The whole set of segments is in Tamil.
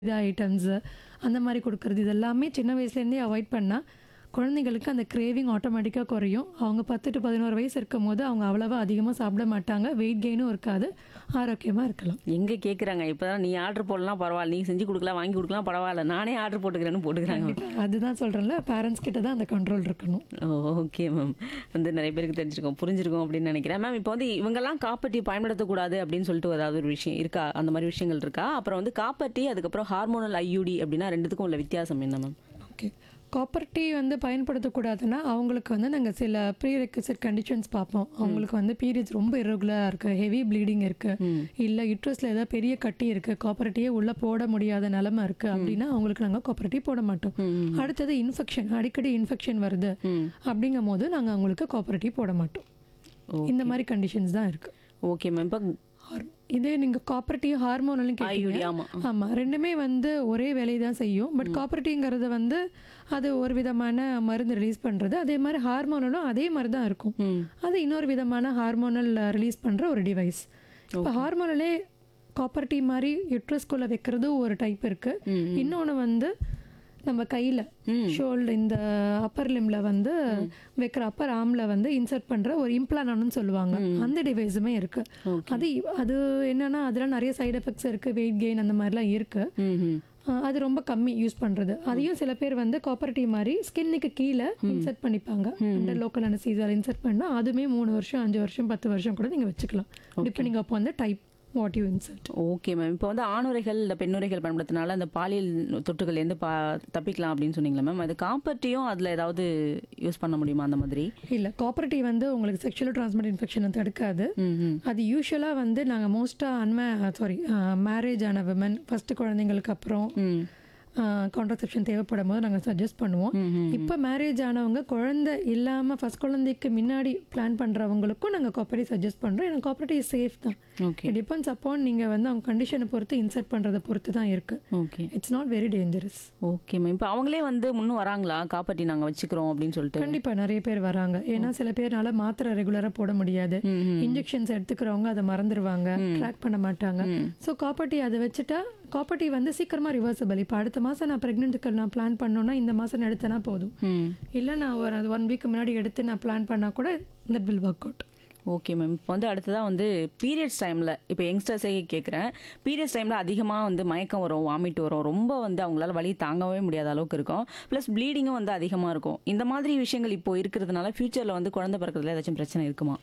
இது ஐட்டம்ஸு அந்த மாதிரி கொடுக்குறது இது எல்லாமே சின்ன வயசுலேருந்தே அவாய்ட் பண்ணால் குழந்தைங்களுக்கு அந்த கிரேவிங் ஆட்டோமேட்டிக்காக குறையும் அவங்க பத்து டு பதினோரு வயசு இருக்கும் போது அவங்க அவ்வளோவா அதிகமாக சாப்பிட மாட்டாங்க வெயிட் கெயினும் இருக்காது ஆரோக்கியமாக இருக்கலாம் எங்க கேக்குறாங்க இப்பதான் நீ ஆர்டர் போடலாம் பரவாயில்ல நீ செஞ்சு கொடுக்கலாம் வாங்கி கொடுக்கலாம் பரவாயில்ல நானே ஆர்டர் போட்டுக்கிறேன்னு போட்டுக்கிறாங்க அதுதான் சொல்கிறேன்ல பேரண்ட்ஸ் கிட்ட தான் அந்த கண்ட்ரோல் இருக்கணும் ஓகே மேம் வந்து நிறைய பேருக்கு தெரிஞ்சிருக்கோம் புரிஞ்சிருக்கோம் அப்படின்னு நினைக்கிறேன் மேம் இப்போ வந்து இவங்கெல்லாம் காப்பட்டி பயன்படுத்தக்கூடாது அப்படின்னு சொல்லிட்டு ஏதாவது ஒரு விஷயம் இருக்கா அந்த மாதிரி விஷயங்கள் இருக்கா அப்புறம் வந்து காப்பட்டி அதுக்கப்புறம் ஹார்மோனல் ஐயூடி அப்படின்னா ரெண்டுத்துக்கும் உள்ள வித்தியாசம் என்ன மேம் ஓகே காப்பர் டீ வந்து பயன்படுத்தக்கூடாதுன்னா அவங்களுக்கு வந்து நாங்கள் சில ப்ரீ ரெக்வசிட் கண்டிஷன்ஸ் பார்ப்போம் அவங்களுக்கு வந்து பீரியட்ஸ் ரொம்ப irregular-ஆ இருக்குது ஹெவி ப்ளீடிங் இருக்குது இல்லை யூட்ரஸில் ஏதாவது பெரிய கட்டி இருக்குது காப்பர் டீயே உள்ளே போட முடியாத நிலமை இருக்குது அப்படின்னா அவங்களுக்கு நாங்கள் காப்பர் டீ போட மாட்டோம் அடுத்தது இன்ஃபெக்ஷன் அடிக்கடி இன்ஃபெக்ஷன் வருது அப்படிங்கும் போது நாங்கள் அவங்களுக்கு காப்பர் டீ போட மாட்டோம் இந்த மாதிரி கண்டிஷன்ஸ் தான் இருக்குது ஓகே மேம் இப்போ இதே நீங்கள் காப்பரேட்டிவ் ஹார்மோனல்னு ஐயூடி கேட்டீங்க ஆமா ஆமாம் ரெண்டுமே வந்து ஒரே வேலையை தான் செய்யும் பட் காப்பரேட்டிங்கிறது வந்து அது ஒரு விதமான மருந்து ரிலீஸ் பண்ணுறது அதே மாதிரி ஹார்மோனலும் அதே மாதிரி தான் இருக்கும் ம் அது இன்னொரு விதமான ஹார்மோனல் ரிலீஸ் பண்ணுற ஒரு டிவைஸ் இப்போ ஹார்மோனலே காப்பர்ட்டி மாதிரி யுட்ரஸ்குள்ளே வைக்கிறது ஒரு டைப் இருக்குது இன்னொன்று வந்து நம்ம கையில் ஷோல்டர் இந்த அப்பர் லிம்ல வந்து வைக்கிற அப்பர் ஆர்ம்ல வந்து இன்சர்ட் பண்ற ஒரு இம்ப்ளானு சொல்லுவாங்க அந்த டிவைஸுமே இருக்கு அது அது என்னன்னா அதெல்லாம் நிறைய சைடு எஃபெக்ட்ஸ் இருக்கு வெயிட் கெயின் அந்த மாதிரிலாம் இருக்கு ம் ம் அஹ் அது ரொம்ப கம்மி யூஸ் பண்றது அதையும் சில பேர் வந்து காப்பரேட்டிவ் மாதிரி ஸ்கின்னுக்கு கீழே இன்சர்ட் பண்ணிப்பாங்க அந்த லோக்கல் அனசீசியால் இன்சர்ட் பண்ணா அதுமே மூணு வருஷம் அஞ்சு வருஷம் பத்து வருஷம் கூட நீங்க வச்சுக்கலாம் டிபெண்டிங் அப்போ வந்து type what you insert okay ma'am இப்போ வந்து ஆணுரைகள் இல்லை பெண்ணுரைகள் பயன்படுத்தினால அந்த பாலியல் தொற்றுகள்லேருந்து பா தப்பிக்கலாம் அப்படின்னு சொன்னீங்களா மேம் அது காப்பர்ட்டியும் அதில் ஏதாவது யூஸ் பண்ண முடியுமா அந்த மாதிரி இல்ல காப்பரேட்டிவ் வந்து உங்களுக்கு செக்ஷுவல் டிரான்ஸ்மிட் இன்ஃபெக்ஷனை தடுக்காது ம் ம் அது யூஸ்வலாக வந்து நாங்கள் மோஸ்ட்டாக அன்மே சாரி மேரேஜ் ஆன விமன் ஃபஸ்ட்டு குழந்தைங்களுக்கு அப்புறம் ம் கான்ட்ரசெப்ஷன் தேவைப்படும் போது நாங்கள் சஜஸ்ட் பண்ணுவோம் இப்போ மேரேஜ் ஆனவங்க குழந்தை இல்லாமல் ஃபஸ்ட் குழந்தைக்கு முன்னாடி பிளான் பண்ணுறவங்களுக்கும் நாங்கள் காப்பரேட்டிவ் சஜஸ்ட் பண்ணுறோம் ஏன்னா காப்பரேட்டிவ் சேஃப் தான் ஓகே டிபெண்ட்ஸ் அப்பான் நீங்கள் வந்து அவங்க கண்டிஷனை பொறுத்து இன்சர்ட் பண்ணுறதை பொறுத்து தான் இருக்குது okay it's not very dangerous okay ma'am இப்போ அவங்களே வந்து முன்னும் வராங்களா காப்பாட்டி நாங்கள் வச்சுக்கிறோம் அப்படின்னு சொல்லிட்டு கண்டிப்பாக நிறைய பேர் வராங்க ஏன்னா சில பேர்னால மாத்திரை ரெகுலராக போட முடியாது இன்ஜெக்ஷன்ஸ் எடுத்துக்கிறவங்க அதை மறந்துடுவாங்க ட்ராக் பண்ண மாட்டாங்க ஸோ காப்பர்ட்டி அதை வச்சுட்டா காப்பர்ட்டி வந்து சீக்கிரமாக ரிவர்சபிள் இப்போ அடுத்த மாதம் நான் ப்ரெக்னென்ட்டுக்கு நான் பிளான் பண்ணோன்னா இந்த மாதம் எடுத்தேன்னா போதும் ம் இல்லை நான் ஒரு ஒன் வீக் முன்னாடி எடுத்து நான் பிளான் பண்ணால் கூட that will work out okay ma'am இப்போ வந்து அடுத்ததாக வந்து பீரியட்ஸ் டைமில் இப்போ யங்ஸ்டர்ஸே கேட்குறேன் பீரியட்ஸ் டைமில் அதிகமாக வந்து மயக்கம் வரும் வாமிட் வரும் ரொம்ப வந்து அவங்களால வலி தாங்கவே முடியாத அளவுக்கு இருக்கும் ப்ளஸ் ப்ளீடிங்கும் வந்து அதிகமாக இருக்கும் இந்த மாதிரி விஷயங்கள் இப்போ இருக்கிறதுனால ஃப்யூச்சரில் வந்து குழந்தை பிறக்கிறதுல ஏதாச்சும் பிரச்சனை இருக்குமா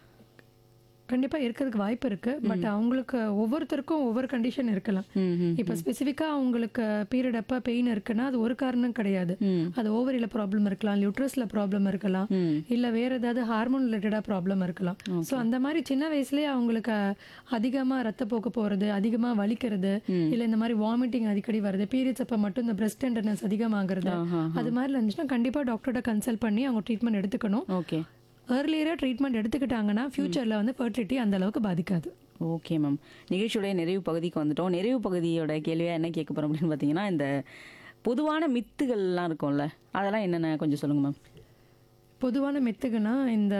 கண்டிப்பாக இருக்கிறதுக்கு வாய்ப்பு இருக்குது பட் அவங்களுக்கு ஒவ்வொருத்தருக்கும் ஒவ்வொரு கண்டிஷன் இருக்கலாம் ம் ம் இப்போ ஸ்பெசிஃபிக்காக அவங்களுக்கு பீரியட் அப்போ பெயின் இருக்குன்னா அது ஒரு காரணம் கிடையாது ம். அது ஓவரியில் ப்ராப்ளம் இருக்கலாம் லியூட்ரஸில் ப்ராப்ளம் இருக்கலாம் ம் இல்லை வேற ஏதாவது ஹார்மோன் ரிலேட்டடாக ப்ராப்ளம் இருக்கலாம் ஸோ அந்த மாதிரி சின்ன வயசுலேயே அவங்களுக்கு அதிகமாக ரத்தப்போக்கு போகிறது அதிகமாக வலிக்கிறது இல்லை இந்த மாதிரி வாமிட்டிங் அடிக்கடி வருது பீரியட்ஸ் அப்போ மட்டும் இந்த பிரஸ்ட் டெண்டர்னஸ் அதிகமாகிறது ஆஹா. அது மாதிரி இருந்துச்சுன்னா கண்டிப்பாக டாக்டர்கிட்ட கன்சல்ட் பண்ணி அவங்க ட்ரீட்மெண்ட் எடுத்துக்கணும் ஓகே ஏர்லியராக ட்ரீட்மெண்ட் எடுத்துக்கிட்டாங்கன்னா ஃப்யூச்சரில் வந்து ஃபர்டிலிட்டி அந்த அளவுக்கு பாதிக்காது ஓகே மேம் நிகழ்ச்சியுடைய நிறைவு பகுதிக்கு வந்துட்டோம் நிறைவு பகுதியோட கேள்வியாக என்ன கேட்க போகிறோம் அப்படின்னு பார்த்தீங்கன்னா இந்த பொதுவான மித்துகள்லாம் இருக்கும்ல அதெல்லாம் என்னென்ன கொஞ்சம் சொல்லுங்கள் மேம் பொதுவான மெத்துக்குன்னா இந்த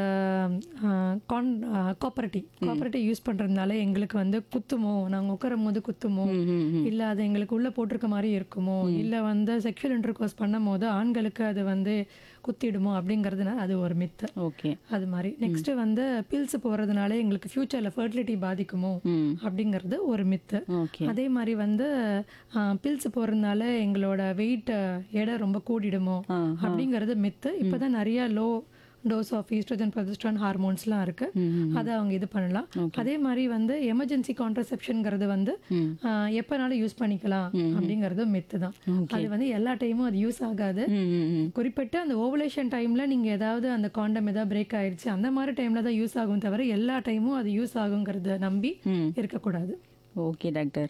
கான் காப்பரேட்டிவ் காப்பரேட்டிவ் யூஸ் பண்ணுறதுனால எங்களுக்கு வந்து குத்துமோ நாங்கள் உட்காரும் போது குத்துமோ இல்லை அது எங்களுக்கு உள்ளே போட்டிருக்க மாதிரி இருக்குமோ இல்லை வந்து செக்ஷுவல் இன்டர்கோர்ஸ் பண்ணும் போது ஆண்களுக்கு அது வந்து குத்திடுமோ அப்படிங்கிறதுனால அது ஒரு மித்து ஓகே அது மாதிரி நெக்ஸ்ட் வந்து பில்ஸ் போகிறதுனால எங்களுக்கு ஃப்யூச்சரில் ஃபர்டிலிட்டி பாதிக்குமோ ம் அப்படிங்கிறது ஒரு மித்து ஓகே அதே மாதிரி வந்து பில்ஸ் போகிறதுனால எங்களோட வெயிட் எடை ரொம்ப கூடிடுமோ ஆ, அப்படிங்கிறது மித்து இப்போதான் நிறைய low dose of oestrogen progesterone ஹார்மோன்ஸ்லாம் இருக்கு அதை அவங்க இது பண்ணலாம் அதே மாதிரி வந்து எமர்ஜென்சி கான்ட்ரசெப்ஷனுங்கிறது வந்து ம். ஆஹ், எப்பனாலும் யூஸ் பண்ணிக்கலாம் அப்படிங்கிறது மித்து தான் அது வந்து எல்லா டைமும் அது யூஸ் ஆகாது ம் ம் ம் குறிப்பிட்ட அந்த ஓவலேஷன் டைம்ல நீங்க ஏதாவது அந்த காண்டம் ஏதாவது பிரேக் ஆயிடுச்சு அந்த மாதிரி டைம்ல தான் யூஸ் ஆகும் தவிர எல்லா டைமும் அது யூஸ் ஆகுங்கிறத நம்பி ம் இருக்கக்கூடாது ஓகே டாக்டர்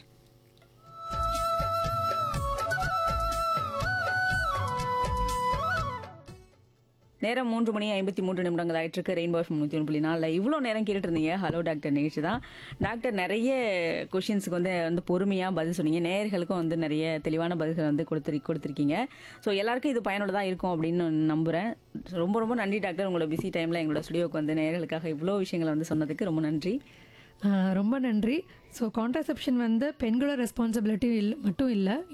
நேரம் மூன்று மணி ஐம்பத்தி மூன்று நிமிடங்கள் ஆயிட்டு இருக்கு ரெயின்போ முந்நூற்றி ஒன்று புள்ளி நாலில் இவ்வளோ நேரம் கேட்டுட்டு இருந்தீங்க ஹலோ டாக்டர் நிகழ்ச்சி தான் டாக்டர் நிறைய கொஷின்ஸுக்கு வந்து வந்து பொறுமையாக பதில் சொன்னீங்க நேயர்களுக்கும் வந்து நிறைய தெளிவான பதில்கள் வந்து கொடுத்துரு கொடுத்துருக்கீங்க ஸோ எல்லாருக்கும் இது பயனுள்ளதாக இருக்கும் அப்படின்னு நம்புகிறேன் ரொம்ப ரொம்ப நன்றி டாக்டர் உங்களோட பிஸி டைமில் எங்களோட ஸ்டுடியோக்கு வந்து நேயர்களுக்காக இவ்வளோ விஷயங்களை வந்து சொன்னதுக்கு ரொம்ப நன்றி ஆஹ் ரொம்ப நன்றி ஸோ கான்ட்ரசெப்ஷன் வந்து பெண்களோட ரெஸ்பான்சிபிலிட்டி இல்லை மட்டும் இல்லை